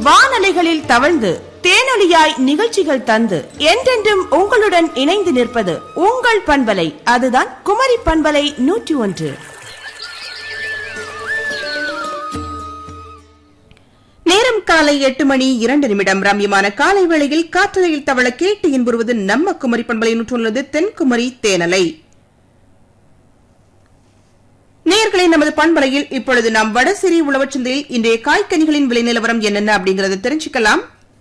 வானலைகளில் தவழ்ந்து தேனொலியாய் நிகழ்ச்சிகள் தந்து என்றென்றும் உங்களுடன் இணைந்து நிற்பது உங்கள் பண்பலை அதுதான் குமரி பண்பலை நூற்றி ஒன்று நேரம் காலை எட்டு மணி இரண்டு நிமிடம் ரம்யமான காலை வேளையில் காற்றலையில் தவள கேட்டு இன்புறுவது நம்ம குமரி பண்பலை நூற்றுள்ளது தென்குமரி தேனலை நேயர்களே நமது பண்பலையில் இப்பொழுது நாம் வடசிறி உழவர் சந்தையில் இன்றைய காய்கனிகளின் விலை நிலவரம் என்னென்ன அப்படிங்கறத தெரிஞ்சுக்கலாம்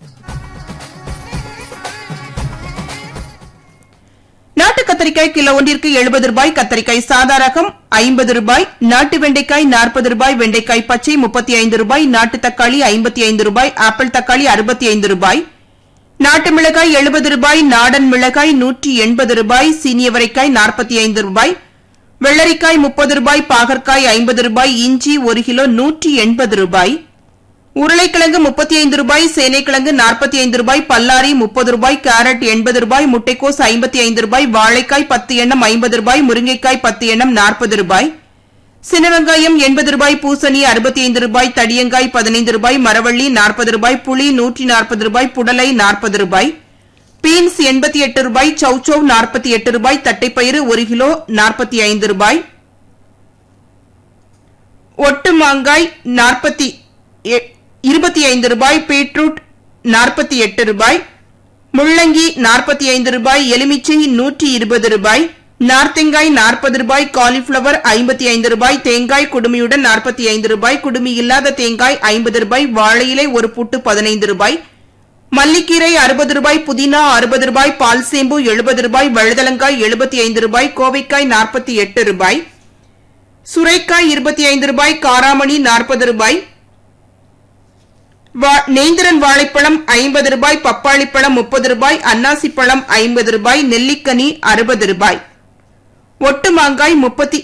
நாட்டு கத்தரிக்காய் கிலோ ஒன்றிற்கு எழுபது ரூபாய் கத்தரிக்காய் சாதா ரகம் ஐம்பது ரூபாய் நாட்டு வெண்டைக்காய் நாற்பது ரூபாய் வெண்டைக்காய் பச்சை முப்பத்தி ஐந்து ரூபாய் நாட்டு தக்காளி ஐம்பத்தி ஐந்து ரூபாய் ஆப்பிள் தக்காளி அறுபத்தி ஐந்து ரூபாய் நாட்டு மிளகாய் எழுபது ரூபாய் நாடன் மிளகாய் நூற்றி எண்பது ரூபாய் சீனியவரைக்காய் நாற்பத்தி ஐந்து ரூபாய் வெள்ளரிக்காய் முப்பது ரூபாய் பாகற்காய் ஐம்பது ரூபாய் இஞ்சி ஒரு கிலோ நூற்றி எண்பது ரூபாய் உருளைக்கிழங்கு முப்பத்தி ஐந்து ரூபாய் சேனைக்கிழங்கு நாற்பத்தி ஐந்து ரூபாய் பல்லாரி முப்பது ரூபாய் கேரட் எண்பது ரூபாய் முட்டைக்கோஸ் ஐம்பத்தி ஐந்து ரூபாய் வாழைக்காய் பத்து எண்ணம் ஐம்பது ரூபாய் முருங்கைக்காய் பத்து எண்ணம் நாற்பது ரூபாய் சின்ன வெங்காயம் எண்பது ரூபாய் பூசணி அறுபத்தி ஐந்து ரூபாய் தடியங்காய் பதினைந்து ரூபாய் மரவள்ளி நாற்பது ரூபாய் புளி நூற்றி நாற்பது ரூபாய் புடலை நாற்பது ரூபாய் பீன்ஸ் எண்பத்தி எட்டு ரூபாய் சௌச்சௌ நாற்பத்தி எட்டு ரூபாய் தட்டைப்பயிறு ஒரு கிலோ நாற்பத்தி ஐந்து ரூபாய் ஒட்டு மாங்காய் நாற்பத்தி இருபத்தி ஐந்து ரூபாய் பீட்ரூட் நாற்பத்தி எட்டு ரூபாய் முள்ளங்கி நாற்பத்தி ஐந்து ரூபாய் எலுமிச்சை நூற்றி இருபது ரூபாய் நார்த்தங்காய் நாற்பது ரூபாய் காலிஃபிளவர் ஐம்பத்தி ஐந்து ரூபாய் தேங்காய் குடுமியுடன் நாற்பத்தி ஐந்து ரூபாய் குடுமி இல்லாத தேங்காய் ஐம்பது ரூபாய் வாழையிலை ஒரு பூட்டு பதினைந்து ரூபாய் மல்லிக்கீரை அறுபது ரூபாய் புதினா அறுபது ரூபாய் பால் சேம்பு எழுபது ரூபாய் வழுதலங்காய் எழுபத்தி ஐந்து ரூபாய் கோவைக்காய் நாற்பத்தி எட்டு ரூபாய் சுரைக்காய் இருபத்தி ஐந்து ரூபாய் காராமணி நாற்பது ரூபாய் வா- நேந்திரன் வாழைப்பழம் ஐம்பது ரூபாய் பப்பாளிப்பழம் முப்பது ரூபாய் அன்னாசி பழம் ஐம்பது ரூபாய் நெல்லிக்கனி அறுபது ரூபாய் ஒட்டு மாங்காய் முப்பத்தி